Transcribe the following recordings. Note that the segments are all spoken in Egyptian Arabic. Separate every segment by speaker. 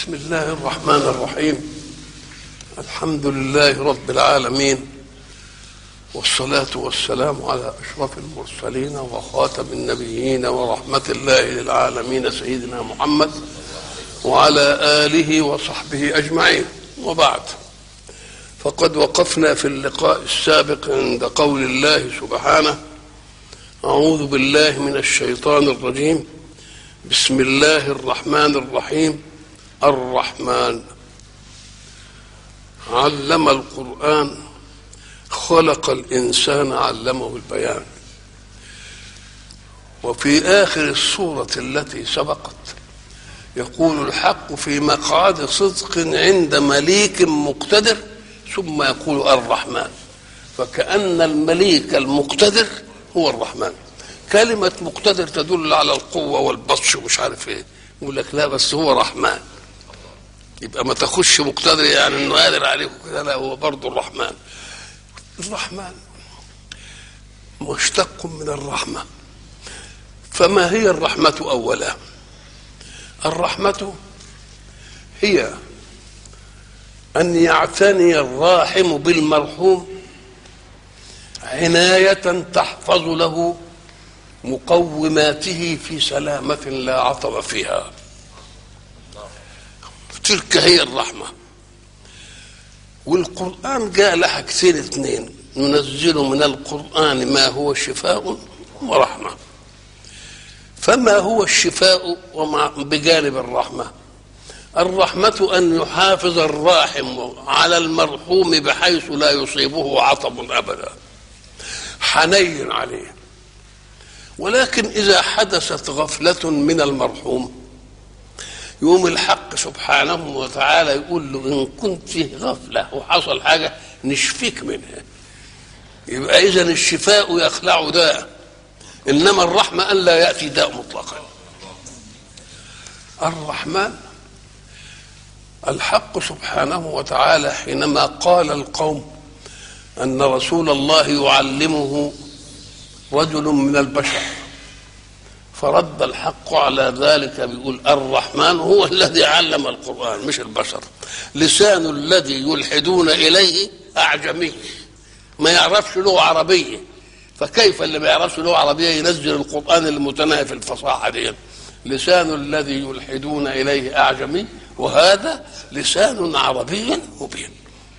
Speaker 1: بسم الله الرحمن الرحيم الحمد لله رب العالمين والصلاة والسلام على أشرف المرسلين وخاتم النبيين ورحمة الله للعالمين سيدنا محمد وعلى آله وصحبه أجمعين وبعد فقد وقفنا في اللقاء السابق عند قول الله سبحانه أعوذ بالله من الشيطان الرجيم بسم الله الرحمن الرحيم الرحمن علم القرآن خلق الإنسان علمه البيان وفي آخر السورة التي سبقت يقول الحق في مقعد صدق عند مليك مقتدر ثم يقول الرحمن فكأن المليك المقتدر هو الرحمن كلمة مقتدر تدل على القوة والبطش ومش عارف ايه يقول لك لا بس هو رحمن يبقى ما تخش مقتدر يعني انه قادر عليك كده لا هو برضه الرحمن الرحمن مشتق من الرحمة فما هي الرحمة أولا الرحمة هي أن يعتني الراحم بالمرحوم عناية تحفظ له مقوماته في سلامة لا عطب فيها تلك هي الرحمة والقرآن جاء لحاجتين اثنين ننزل من القرآن ما هو شفاء ورحمة فما هو الشفاء ومع بجانب الرحمة الرحمة أن يحافظ الراحم على المرحوم بحيث لا يصيبه عطب أبدا حنين عليه ولكن إذا حدثت غفلة من المرحوم يوم الحق سبحانه وتعالى يقول له إن كنت غفلة وحصل حاجة نشفيك منها يبقى إذا الشفاء يخلع داء إنما الرحمة أن لا يأتي داء مطلقا الرحمن الحق سبحانه وتعالى حينما قال القوم أن رسول الله يعلمه رجل من البشر فرد الحق على ذلك بيقول الرحمن هو الذي علم القرآن مش البشر لسان الذي يلحدون إليه أعجمي ما يعرفش لغة عربية فكيف اللي ما يعرفش لغة عربية ينزل القرآن المتناهي في الفصاحة دي لسان الذي يلحدون إليه أعجمي وهذا لسان عربي مبين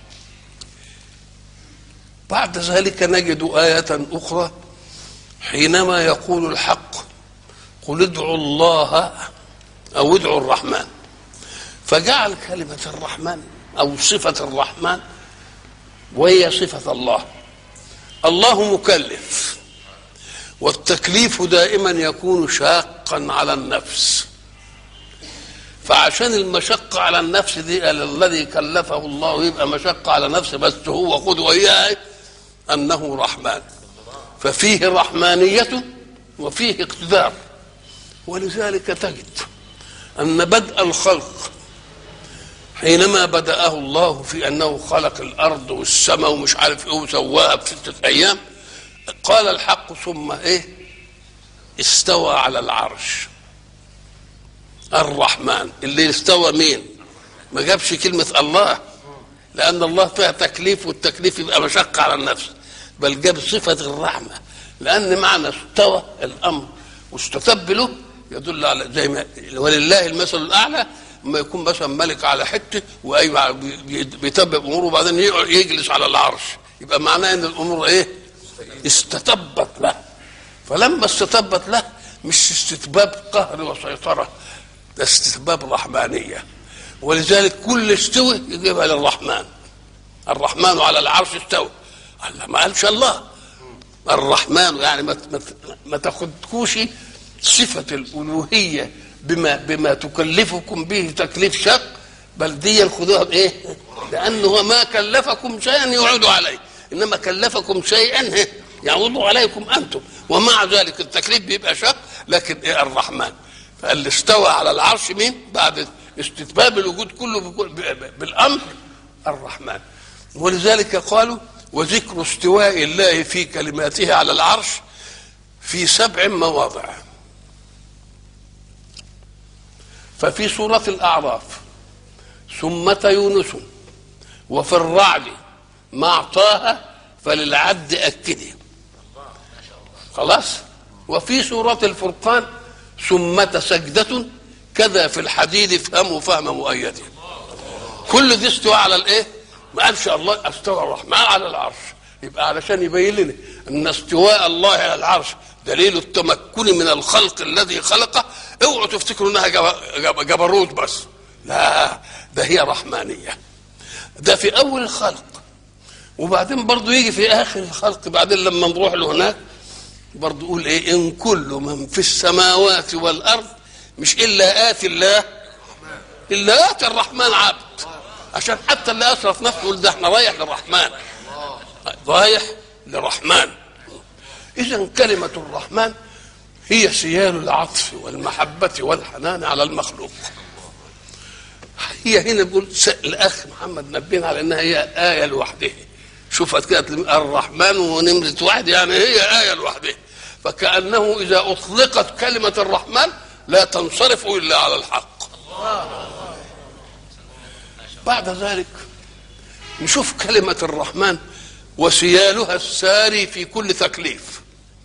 Speaker 1: بعد ذلك نجد آية أخرى حينما يقول الحق قل ادعوا الله او ادعوا الرحمن فجعل كلمة الرحمن او صفة الرحمن وهي صفة الله الله مكلف والتكليف دائما يكون شاقا على النفس فعشان المشقة على النفس دي الذي كلفه الله يبقى مشقة على نفسه بس هو خذ وإياه أنه رحمن ففيه رحمانية وفيه اقتدار ولذلك تجد أن بدء الخلق حينما بدأه الله في أنه خلق الأرض والسماء ومش عارف إيه وسواها في ستة أيام قال الحق ثم إيه استوى على العرش الرحمن اللي استوى مين ما جابش كلمة الله لأن الله فيها تكليف والتكليف يبقى مشقة على النفس بل جاب صفة الرحمة لأن معنى استوى الأمر واستتب له يدل على زي ما ولله المثل الأعلى لما يكون مثلا ملك على حتة وأي بيتبع أموره وبعدين يجلس على العرش يبقى معناه إن الأمور إيه؟ استتبت له فلما استتبت له مش استتباب قهر وسيطرة ده استتباب رحمانية ولذلك كل استوى يجيبها للرحمن الرحمن على العرش استوى الله ما قالش الله الرحمن يعني ما ما تاخدكوش صفة الألوهية بما بما تكلفكم به تكليف شق بل دي خذوها بإيه؟ لأنه ما كلفكم شيئا يعود عليه إنما كلفكم شيئا يعود عليكم أنتم ومع ذلك التكليف بيبقى شق لكن إيه الرحمن فاللي استوى على العرش مين؟ بعد استتباب الوجود كله بالأمر الرحمن ولذلك قالوا وذكر استواء الله في كلماته على العرش في سبع مواضع ففي سورة الأعراف ثمة يونس وفي الرعد مع طه فللعد أكده خلاص وفي سورة الفرقان ثمة سجدة كذا في الحديد افهموا فهم مؤيده كل دي استوى على الايه ما قالش الله استوى الرحمن على العرش يبقى علشان يبين لنا ان استواء الله على العرش دليل التمكن من الخلق الذي خلقه اوعوا تفتكروا انها جبروت بس لا ده هي رحمانيه ده في اول الخلق وبعدين برضه يجي في اخر الخلق بعدين لما نروح له هناك برضه يقول ايه ان كل من في السماوات والارض مش الا اتي الله الا اتي الرحمن عبد عشان حتى اللي اسرف نفسه يقول ده احنا رايح للرحمن رايح للرحمن اذا كلمه الرحمن هي سيال العطف والمحبه والحنان على المخلوق هي هنا بيقول الاخ محمد نبينا على انها هي ايه لوحدها شوفت كده الرحمن ونمرة واحد يعني هي آية لوحدها فكأنه إذا أطلقت كلمة الرحمن لا تنصرف إلا على الحق بعد ذلك نشوف كلمة الرحمن وسيالها الساري في كل تكليف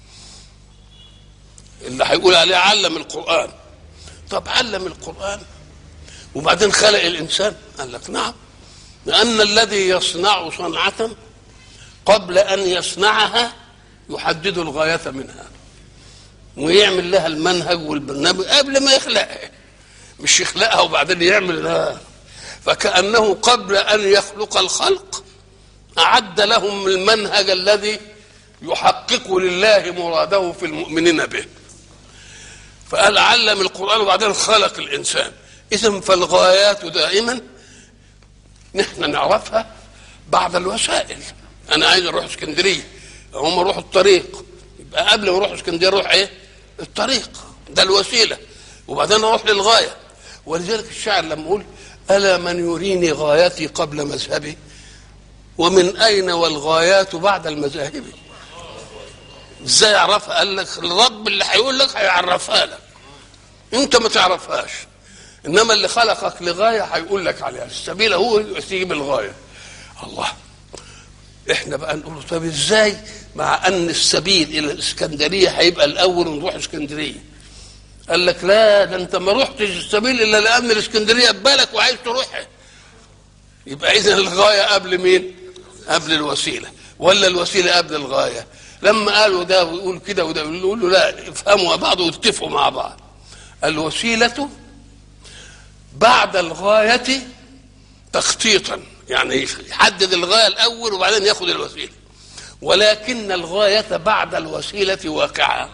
Speaker 1: اللي هيقول عليه علم القرآن طب علم القرآن وبعدين خلق الإنسان قال لك نعم لأن الذي يصنع صنعة قبل أن يصنعها يحدد الغاية منها ويعمل لها المنهج والبرنامج قبل ما يخلقها مش يخلقها وبعدين يعمل لها فكأنه قبل أن يخلق الخلق أعد لهم المنهج الذي يحقق لله مراده في المؤمنين به فقال علم القرآن وبعدين خلق الإنسان إذا فالغايات دائما نحن نعرفها بعد الوسائل أنا عايز أروح اسكندرية هم أروح الطريق يبقى قبل ما أروح اسكندرية أروح إيه؟ الطريق ده الوسيلة وبعدين أروح للغاية ولذلك الشاعر لما يقول ألا من يريني غايتي قبل مذهبي ومن أين والغايات بعد المذاهب ازاي يعرفها قال لك الرب اللي هيقول لك هيعرفها لك انت ما تعرفهاش انما اللي خلقك لغايه هيقول لك عليها السبيل هو يجيب الغايه الله احنا بقى نقول له طب ازاي مع ان السبيل الى الاسكندريه هيبقى الاول ونروح اسكندريه قال لك لا ده انت ما رحتش السبيل الا لان الاسكندريه ببالك وعايز تروحها يبقى اذا الغايه قبل مين قبل الوسيله ولا الوسيله قبل الغايه لما قالوا ده ويقول كده وده يقول له لا افهموا بعض واتفقوا مع بعض الوسيله بعد الغايه تخطيطا يعني يحدد الغايه الاول وبعدين ياخد الوسيله ولكن الغايه بعد الوسيله واقعه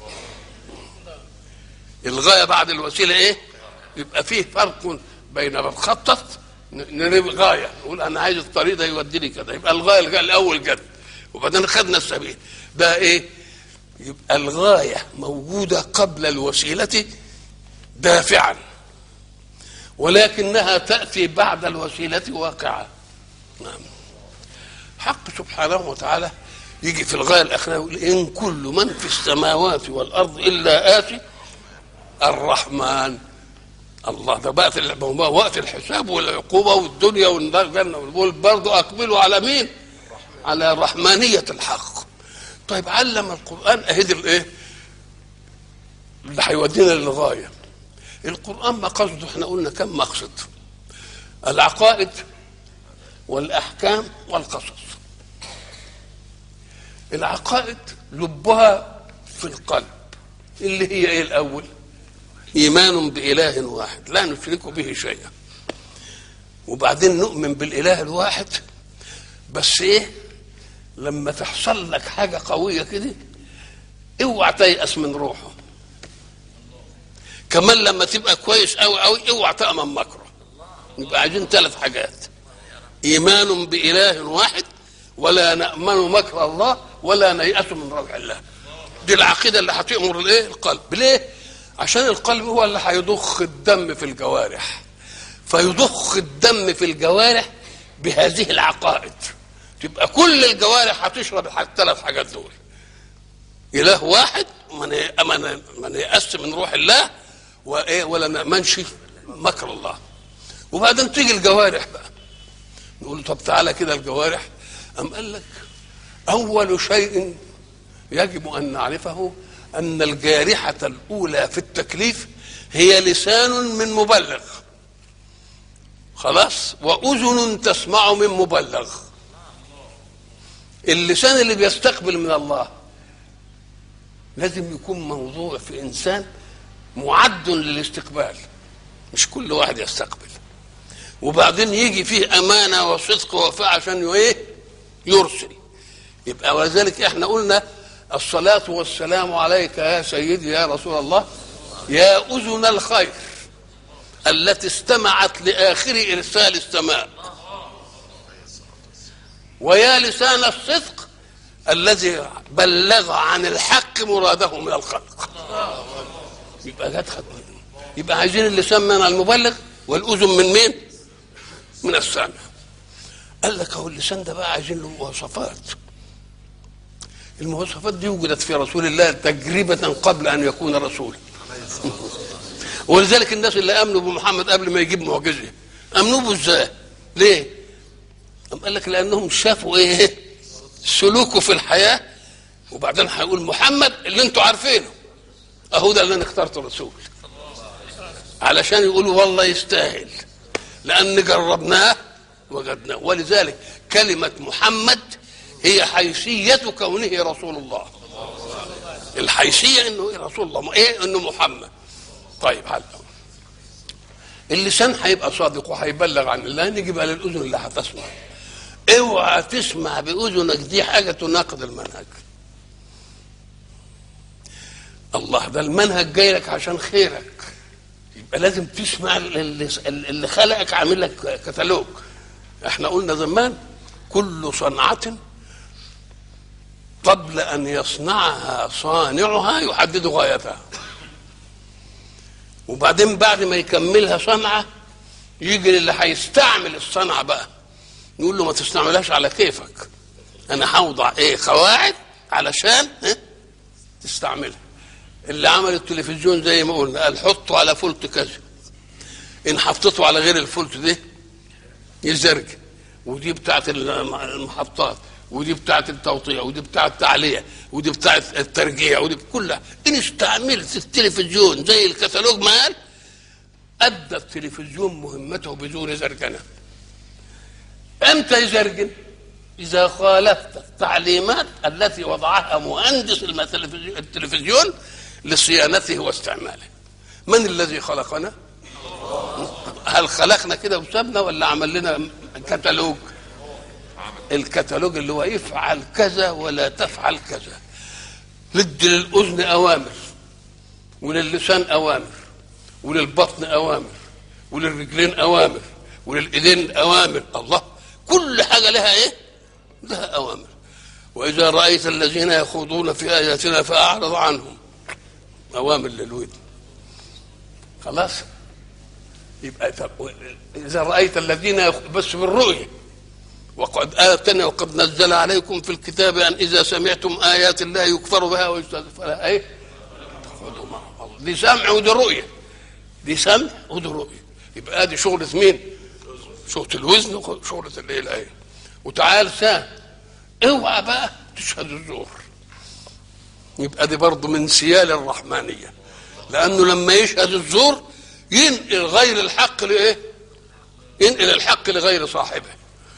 Speaker 1: الغايه بعد الوسيله ايه يبقى فيه فرق بين نخطط نريد غايه نقول انا عايز الطريق ده يوديني كده يبقى الغايه الاول جد وبعدين خدنا السبيل ده ايه يبقى الغايه موجوده قبل الوسيله دافعا ولكنها تاتي بعد الوسيله واقعه نعم حق سبحانه وتعالى يجي في الغايه الاخيره يقول ان كل من في السماوات والارض الا اتي الرحمن الله ده بقت وقت الحساب والعقوبه والدنيا والجنه والبول برضه اقبلوا على مين؟ على رحمانيه الحق. طيب علم القران اهدي الايه؟ اللي هيودينا للغايه. القران مقصده احنا قلنا كم مقصد؟ العقائد والاحكام والقصص. العقائد لبها في القلب اللي هي ايه الاول؟ ايمان باله واحد لا نشرك به شيئا وبعدين نؤمن بالاله الواحد بس ايه لما تحصل لك حاجه قويه كده اوعى تيأس من روحه كمان لما تبقى كويس قوي قوي اوعى تأمن مكره يبقى عايزين ثلاث حاجات ايمان باله واحد ولا نأمن مكر الله ولا نيأس من روح الله دي العقيده اللي هتأمر الايه القلب ليه عشان القلب هو اللي هيضخ الدم في الجوارح فيضخ الدم في الجوارح بهذه العقائد تبقى كل الجوارح هتشرب الثلاث حاجات دول اله واحد من من يأس من روح الله وايه ولا نأمنش مكر الله وبعدين تيجي الجوارح بقى نقول طب تعالى كده الجوارح أم قال لك أول شيء يجب أن نعرفه أن الجارحة الأولى في التكليف هي لسان من مبلغ خلاص وأذن تسمع من مبلغ اللسان اللي بيستقبل من الله لازم يكون موضوع في إنسان معد للاستقبال مش كل واحد يستقبل وبعدين يجي فيه أمانة وصدق ووفاء عشان ايه يرسل يبقى ولذلك احنا قلنا الصلاة والسلام عليك يا سيدي يا رسول الله يا أذن الخير التي استمعت لآخر إرسال السماء ويا لسان الصدق الذي بلغ عن الحق مراده من الخلق يبقى جت خدمة يبقى عايزين اللسان من المبلغ والأذن من مين؟ من السامع قال لك هو اللسان ده بقى عايزين له مواصفات المواصفات دي وجدت في رسول الله تجربة قبل أن يكون رسولا ولذلك الناس اللي امنوا بمحمد قبل ما يجيب معجزه امنوا به ازاي؟ ليه؟ أم قال لك لانهم شافوا ايه؟ سلوكه في الحياه وبعدين هيقول محمد اللي انتوا عارفينه اهو ده اللي انا اخترته رسول علشان يقولوا والله يستاهل لان جربناه وجدناه ولذلك كلمه محمد هي حيثيه كونه رسول الله الحيثيه انه إيه رسول الله ايه انه محمد طيب هلا اللسان هيبقى صادق وهيبلغ عن الله نيجي بقى للاذن اللي هتسمع اوعى تسمع باذنك دي حاجه تناقض المنهج الله ده المنهج جاي لك عشان خيرك يبقى لازم تسمع اللي, اللي خلقك عامل لك كتالوج احنا قلنا زمان كل صنعة قبل أن يصنعها صانعها يحدد غايتها وبعدين بعد ما يكملها صنعة يجي اللي هيستعمل الصنعة بقى نقول له ما تستعملهاش على كيفك أنا هوضع إيه قواعد علشان إيه؟ تستعملها اللي عمل التلفزيون زي ما قلنا قال حطه على فولت كذا إن حطيته على غير الفولت ده يزرج ودي بتاعت المحطات ودي بتاعت التوطيع ودي بتاعت التعلية ودي بتاعت الترجيع ودي كلها ان استعملت التلفزيون زي الكتالوج ما قال ادى التلفزيون مهمته بدون زرجنه امتى يزرجن اذا خالفت التعليمات التي وضعها مهندس التلفزيون لصيانته واستعماله من الذي خلقنا هل خلقنا كده وسابنا ولا عمل لنا كتالوج الكتالوج اللي هو افعل كذا ولا تفعل كذا لد للاذن اوامر وللسان اوامر وللبطن اوامر وللرجلين اوامر وللايدين اوامر الله كل حاجه لها ايه لها اوامر واذا رايت الذين يخوضون في اياتنا فاعرض عنهم اوامر للودن خلاص يبقى اذا رايت الذين يخ... بس بالرؤيه وقد آتنا وقد نزل عليكم في الكتاب أن إذا سمعتم آيات الله يكفر بها ويستهزئ فلا إيه؟ خذوا معه دي سمع ودي رؤية دي سمع ودي رؤية يبقى ادي شغلة مين؟ شغلة الوزن وشغلة الايه الآية وتعال سام اوعى بقى تشهد الزور يبقى دي برضه من سيال الرحمانية لأنه لما يشهد الزور ينقل غير الحق لإيه؟ ينقل الحق لغير صاحبه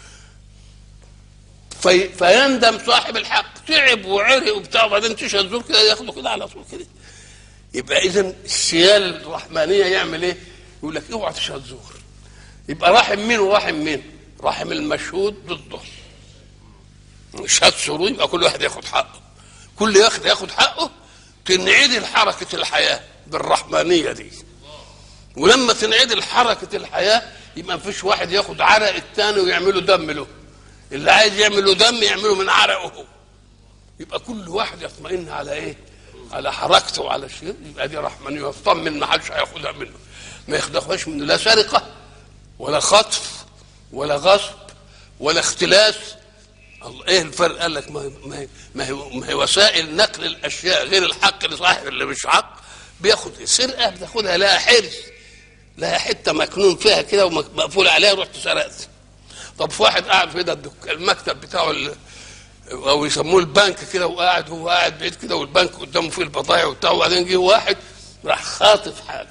Speaker 1: في فيندم صاحب الحق تعب وعرق وبتاع وبعدين تشهد زور كده ياخده كده على طول كده يبقى اذا السيال الرحمانيه يعمل ايه؟ يقول لك اوعى تشهد زور يبقى رحم مين ورحم مين؟ رحم المشهود ضده شهاد زور يبقى كل واحد ياخد حقه كل ياخد ياخد حقه تنعدل حركه الحياه بالرحمانيه دي ولما تنعدل حركه الحياه يبقى ما فيش واحد ياخد عرق الثاني ويعمله دم له اللي عايز يعمل له دم يعمله من عرقه يبقى كل واحد يطمئن على ايه على حركته وعلى الشيء يبقى دي رحمن يطمن ما حدش هياخدها منه ما ياخدهاش منه لا سرقه ولا خطف ولا غصب ولا اختلاس الله ايه الفرق قال لك ما هي ما هي ما هي, ما هي وسائل نقل الاشياء غير الحق لصاحب اللي مش حق بياخد سرقه بتاخدها لها حرص لها حته مكنون فيها كده ومقفول عليها رحت سرقت طب في واحد قاعد في ده الدك- المكتب بتاعه ال- او يسموه البنك كده وقاعد هو قاعد بعيد كده والبنك قدامه فيه البضائع وبتاع وبعدين جه واحد راح خاطف حاجه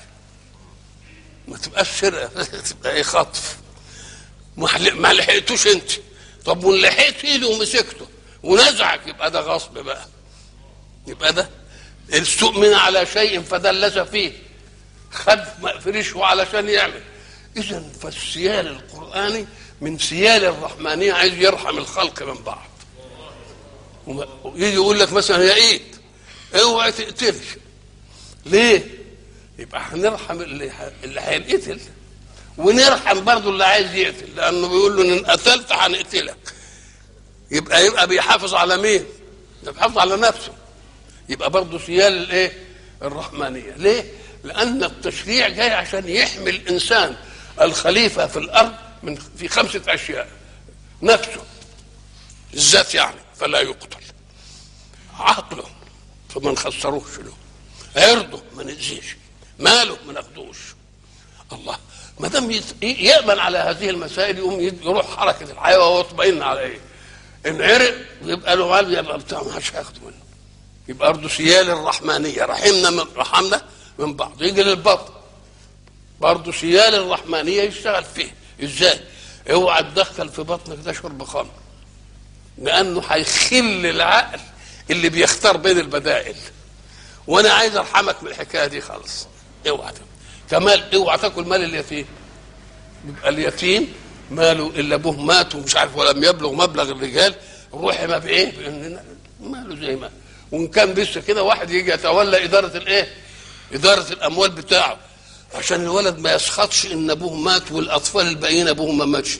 Speaker 1: ما تبقاش سرقه تبقى ايه خطف ما حل- ما لحقتوش انت طب وان لحقت ايده ومسكته ونزعك يبقى ده غصب بقى يبقى ده استؤمن على شيء فدلس فيه خد فرشه علشان يعمل اذا فالسيال القراني من سيال الرحمانيه عايز يرحم الخلق من بعض وما- ويجي يقول لك مثلا يا ايد اوعى تقتلش ليه؟ يبقى هنرحم اللي ه- اللي هينقتل ونرحم برضه اللي عايز يقتل لانه بيقول له ان قتلت هنقتلك يبقى يبقى بيحافظ على مين؟ ده بيحافظ على نفسه يبقى برضه سيال الايه؟ الرحمانيه ليه؟ لان التشريع جاي عشان يحمي الانسان الخليفه في الارض من في خمسه اشياء نفسه الذات يعني فلا يقتل عقله فما نخسروش له عرضه ما نأذيش ماله ما ناخدوش الله ما دام يت- يأمن على هذه المسائل يقوم يد- يروح حركة الحياة وهو يطمئن على ايه؟ إن عرق يبقى له مال يبقى بتاع ما حدش هياخده منه يبقى برضه سيال الرحمانية رحمنا من رحمنا من بعض يجي للبطن برضه سيال الرحمانية يشتغل فيه ازاي؟ اوعى تدخل في بطنك ده شرب خمر لانه هيخل العقل اللي بيختار بين البدائل وانا عايز ارحمك من الحكايه دي خالص اوعى ت- كمال اوعى تاكل مال اليتيم يبقى اليتيم ماله الا ابوه مات ومش عارف ولم يبلغ مبلغ الرجال رحم بايه؟ بان ماله زي ما وان كان لسه كده واحد يجي يتولى اداره الايه؟ اداره الاموال بتاعه عشان الولد ما يسخطش ان ابوه مات والاطفال الباقيين ابوهم ما ماتش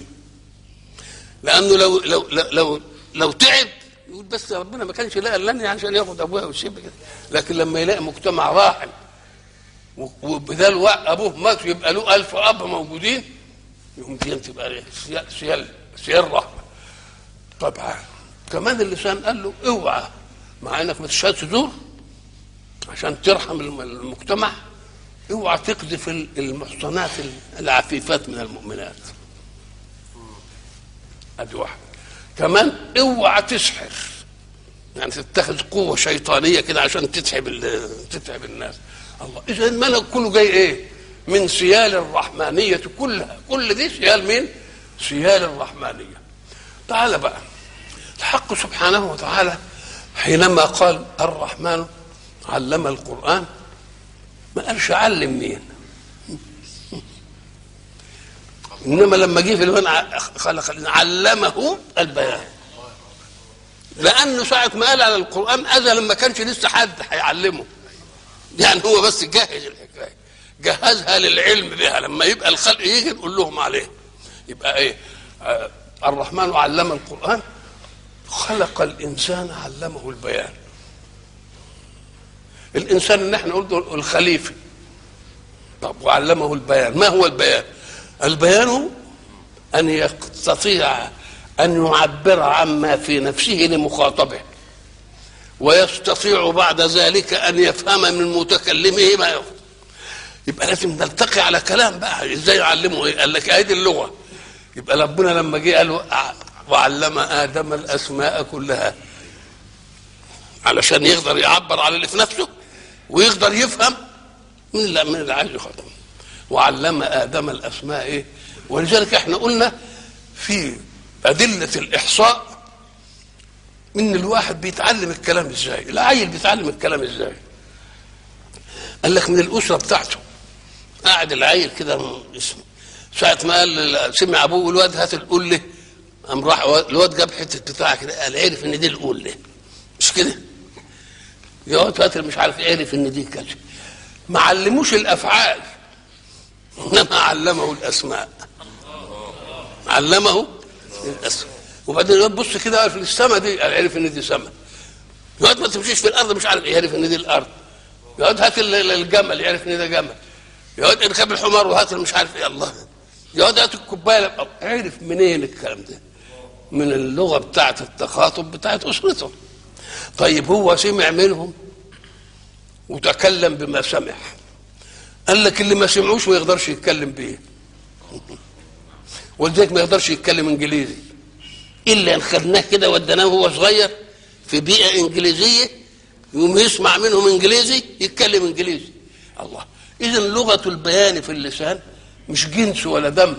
Speaker 1: لانه لو لو لو لو, لو تعب يقول بس ربنا ما كانش لاقي لني عشان ياخد ابوها ويسيب كده لكن لما يلاقي مجتمع راحل و- وبدال وا- ابوه مات يبقى له ألف اب موجودين يقوم دي تبقى إيه؟ سيال سيال سيال رحمه طبعا كمان اللسان قال له اوعى مع انك ما تشهدش زور عشان ترحم الم- المجتمع اوعى تقذف ال- المحصنات العفيفات من المؤمنات ادي واحد كمان اوعى تسحر يعني تتخذ قوه شيطانيه كده عشان تتعب ال- تتعب الناس الله اذا الملك كله جاي ايه من سيال الرحمانيه كلها كل دي سيال مين سيال الرحمانيه تعال بقى الحق سبحانه وتعالى حينما قال الرحمن علم القران ما قالش علم مين انما لما جه في الوان خلق علمه البيان لانه ساعه ما قال على القران ازلا ما كانش لسه حد هيعلمه يعني هو بس جهز الحكايه جهزها للعلم بها لما يبقى الخلق يجي نقول لهم عليه يبقى ايه آه الرحمن علم القران خلق الانسان علمه البيان الانسان اللي احنا قلنا الخليفه طب وعلمه البيان ما هو البيان البيان ان يستطيع ان يعبر عما في نفسه لمخاطبه ويستطيع بعد ذلك ان يفهم من متكلمه ما يفهم يبقى لازم نلتقي على كلام بقى ازاي يعلمه ايه قال لك ادي اللغه يبقى ربنا لما جه قال وعلم ادم الاسماء كلها علشان يقدر يعبر على اللي في نفسه ويقدر يفهم من اللي من اللي عايز يخاطب وعلم ادم الاسماء ايه ولذلك احنا قلنا في ادله الاحصاء ان الواحد بيتعلم الكلام ازاي العيل بيتعلم الكلام ازاي قال لك من الاسره بتاعته قاعد العيل كده اسمه ساعة ما قال سمع ابوه الواد هات القله قام راح الواد جاب حته بتاع كده قال عرف ان دي القله مش كده؟ يقعد هات مش عارف عرف ان دي كذا ما علموش الافعال انما علمه الاسماء علمه الاسماء وبعدين الواد بص كده في السماء دي قال عرف ان دي سماء يقعد ما تمشيش في الارض مش عارف يعرف ان دي الارض يقعد هات الجمل يعرف ان ده جمل يقعد اركب الحمار وهات مش عارف ايه الله يقعد هات الكوبايه عرف منين الكلام ده من اللغه بتاعت التخاطب بتاعت اسرته طيب هو سمع منهم وتكلم بما سمع قال لك اللي ما سمعوش ما يقدرش يتكلم بيه ولذلك ما يقدرش يتكلم انجليزي الا ان خدناه كده وديناه وهو صغير في بيئه انجليزيه يقوم يسمع منهم انجليزي يتكلم انجليزي الله اذا لغه البيان في اللسان مش جنس ولا دم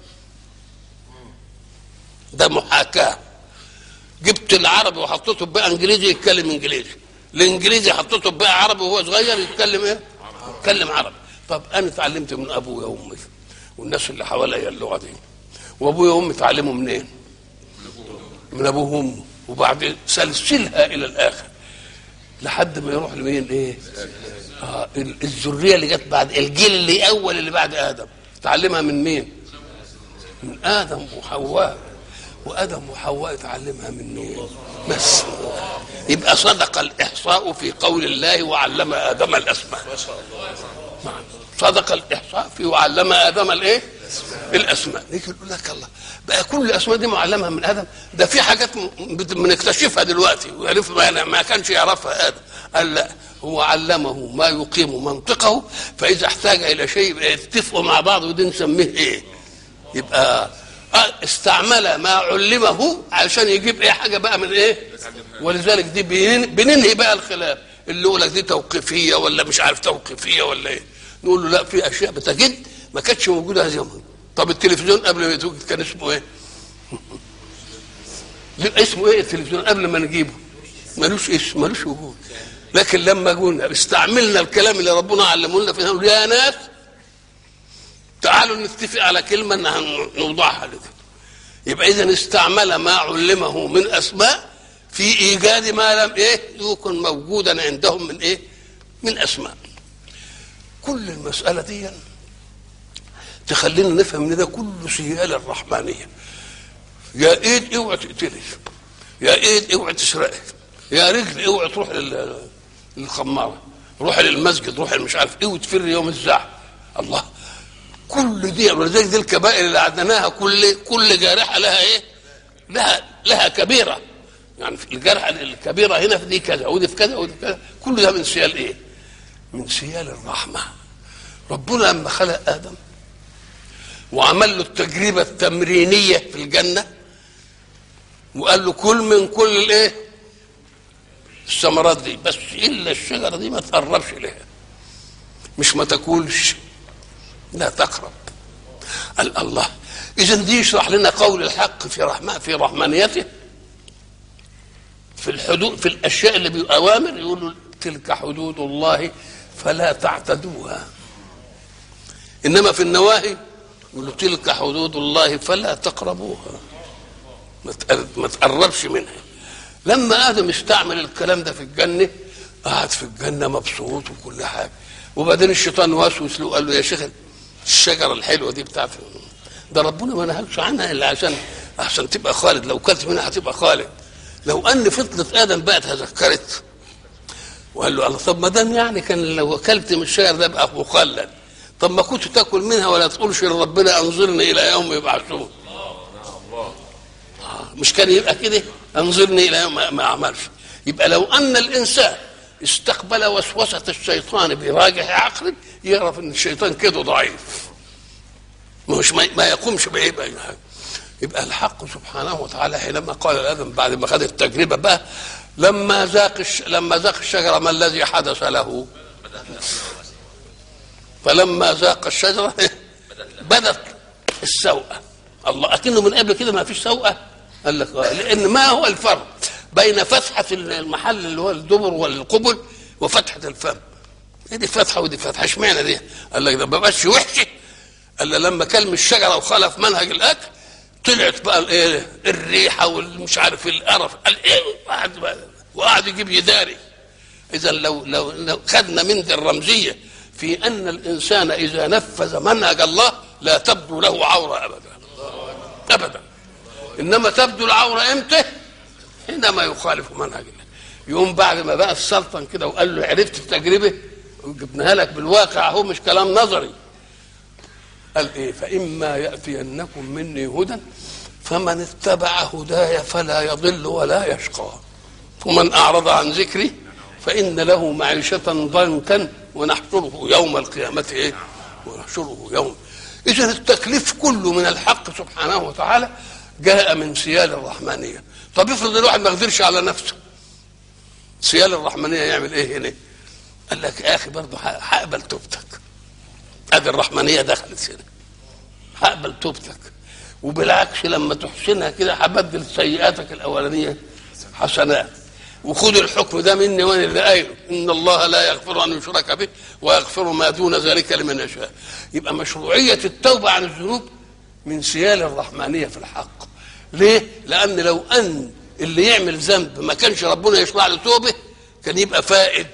Speaker 1: ده محاكاه جبت العربي وحطيته بقى انجليزي يتكلم انجليزي الانجليزي حطيته بقى عربي وهو صغير يتكلم ايه يتكلم عربي طب انا اتعلمت من ابويا وامي والناس اللي حواليا اللغه دي وابويا وامي اتعلموا منين من ابوه وامه وبعد سلسلها الى الاخر لحد ما يروح لمين ايه آه الذريه اللي جت بعد الجيل اللي اول اللي بعد ادم تعلمها من مين من ادم وحواء وادم وحواء اتعلمها من مين بس يبقى صدق الاحصاء في قول الله وعلم ادم الاسماء صدق الاحصاء في وعلم ادم الايه الاسماء يجي يقول لك الله بقى كل الاسماء دي معلمها من ادم ده في حاجات بنكتشفها دلوقتي ويعرف ما, ما كانش يعرفها ادم قال لا هو علمه ما يقيم منطقه فاذا احتاج الى شيء يتفقوا مع بعض ودي نسميه ايه يبقى استعمل ما علمه علشان يجيب ايه حاجه بقى من ايه ولذلك دي بننهي بقى الخلاف اللي يقول لك دي توقيفيه ولا مش عارف توقيفيه ولا ايه نقول له لا في اشياء بتجد ما كانتش موجوده هذه يوم طب التلفزيون قبل ما يتوجد كان اسمه ايه اسمه ايه التلفزيون قبل ما نجيبه ملوش اسم ملوش وجود لكن لما قلنا استعملنا الكلام اللي ربنا علمه لنا فيه يا ناس تعالوا نتفق على كلمه انها نوضعها لكده يبقى اذا استعمل ما علمه من اسماء في ايجاد ما لم ايه يكن موجودا عندهم من ايه من اسماء كل المساله دي تخلينا نفهم ان ده كله سيال الرحمانيه يا ايد اوعى تقتلي يا ايد اوعى تسرقي يا رجل اوعى تروح للخماره روح للمسجد روح مش عارف ايه وتفر يوم الزعل الله كل دي ولذلك دي الكبائر اللي عدناها كل كل جارحه لها ايه؟ لها لها كبيره يعني في الجرحه الكبيره هنا في دي كذا ودي في كذا ودي في كذا كل ده من سيال ايه؟ من سيال الرحمه ربنا لما خلق ادم وعمل له التجربه التمرينيه في الجنه وقال له كل من كل الايه؟ الثمرات دي بس الا الشجره دي ما تقربش اليها مش ما تاكلش لا تقرب قال الله اذا دي يشرح لنا قول الحق في رحمة في رحمانيته في الحدود في الاشياء اللي باوامر يقول تلك حدود الله فلا تعتدوها انما في النواهي يقول تلك حدود الله فلا تقربوها ما تقربش منها لما ادم استعمل الكلام ده في الجنه قعد في الجنه مبسوط وكل حاجه وبعدين الشيطان وسوس له قال له يا شيخ الشجره الحلوه دي بتاعت ده ربنا ما نهاكش عنها الا عشان عشان تبقى خالد لو كلت منها هتبقى خالد لو ان فضلة ادم بقى تذكرت وقال له الله طب ما دام يعني كان لو اكلت من الشجر ده ابقى مخلد طب ما كنت تاكل منها ولا تقولش لربنا انظرني الى يوم يبعثون مش كان يبقى كده انظرني الى يوم ما اعملش يبقى لو ان الانسان استقبل وسوسه الشيطان براجع عقل يعرف ان الشيطان كده ضعيف مش ما يقومش بايه بقى يبقى الحق سبحانه وتعالى حينما قال لادم بعد ما خد التجربه بقى لما ذاق الش... لما ذاق الشجره ما الذي حدث له؟ فلما ذاق الشجره بدت السوءه الله اكنه من قبل كده ما فيش سوءه قال لك لان ما هو الفرق بين فتحه المحل اللي هو الدبر والقبل وفتحه الفم دي فتحه ودي فتحه اشمعنى دي؟ قال لك ده ما بقاش وحشه الا لما كلم الشجره وخالف منهج الاكل طلعت بقى الايه الريحه والمش عارف القرف قال ايه وقعد وقعد يجيب يداري اذا لو لو, لو خدنا من دي الرمزيه في ان الانسان اذا نفذ منهج الله لا تبدو له عوره ابدا ابدا انما تبدو العوره امتى؟ حينما يخالف منهج الله يوم بعد ما بقى السلطن كده وقال له عرفت التجربه وجبناها لك بالواقع اهو مش كلام نظري قال ايه فاما ياتينكم مني هدى فمن اتبع هداي فلا يضل ولا يشقى ومن اعرض عن ذكري فان له معيشه ضنكا ونحشره يوم القيامة إيه ونحشره يوم إذا التكليف كله من الحق سبحانه وتعالى جاء من سيال الرحمانية طب افرض الواحد ما قدرش على نفسه سيال الرحمانية يعمل إيه هنا قال لك يا أخي برضه هقبل توبتك ادي الرحمانيه دخلت هنا هقبل توبتك وبالعكس لما تحسنها كده هبدل سيئاتك الاولانيه حسنات وخذ الحكم ده مني وانا اللي قايله ان الله لا يغفر ان يشرك به ويغفر ما دون ذلك لمن يشاء يبقى مشروعيه التوبه عن الذنوب من سيال الرحمانيه في الحق ليه؟ لان لو ان اللي يعمل ذنب ما كانش ربنا يشرع له توبه كان يبقى فائد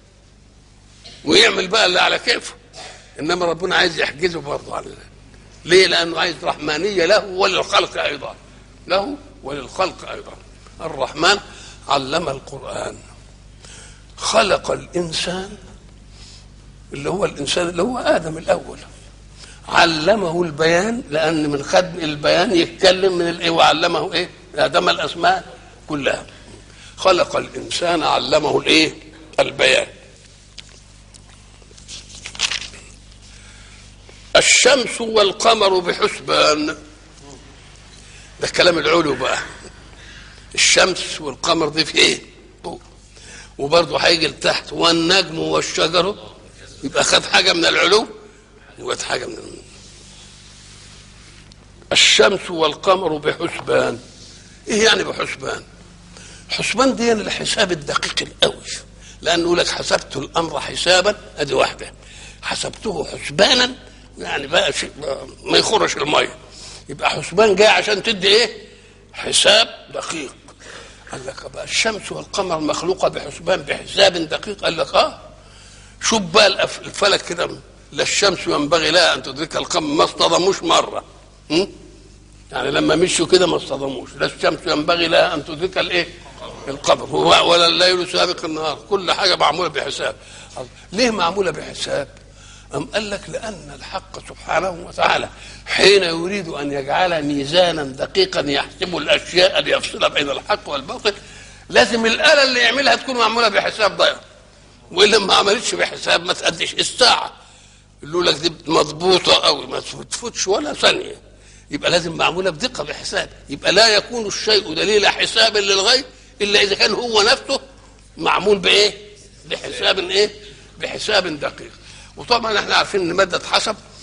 Speaker 1: ويعمل بقى اللي على كيفه انما ربنا عايز يحجزه برضه على ذلك ليه لانه عايز رحمانيه له وللخلق ايضا له وللخلق ايضا الرحمن علم القران خلق الانسان اللي هو الانسان اللي هو ادم الاول علمه البيان لان من خدم البيان يتكلم من الايه وعلمه ايه ادم الاسماء كلها خلق الانسان علمه الايه البيان الشمس والقمر بحسبان ده كلام العلو بقى الشمس والقمر دي في ايه وبرضه هيجي لتحت والنجم والشجر يبقى خد حاجه من العلو وخد حاجه من الشمس والقمر بحسبان ايه يعني بحسبان حسبان دي الحساب الدقيق القوي لانه يقول لك حسبت الامر حسابا ادي واحده حسبته حسبانا يعني بقى شيء ما يخرش الميه يبقى حسبان جاي عشان تدي ايه حساب دقيق قال لك بقى الشمس والقمر مخلوقه بحسبان بحساب دقيق قال لك اه شوف بقى الفلك كده لا الشمس ينبغي لها ان تدرك القمر ما اصطدموش مره م? يعني لما مشوا كده ما اصطدموش لا الشمس ينبغي لها ان تدرك الايه القمر هو ولا الليل سابق النهار كل حاجه معموله بحساب ليه معموله بحساب أم قال لك لأن الحق سبحانه وتعالى حين يريد أن يجعل ميزانا دقيقا يحسب الأشياء ليفصل بين الحق والباطل لازم الآلة اللي يعملها تكون معمولة بحساب ضيق وإلا ما عملتش بحساب ما تأديش الساعة يقول لك دي مضبوطة أوي ما تفوتش ولا ثانية يبقى لازم معمولة بدقة بحساب يبقى لا يكون الشيء دليل حساب للغير إلا إذا كان هو نفسه معمول بإيه؟ بحساب إيه؟ بحساب دقيق وطبعا احنا عارفين ان ماده حسب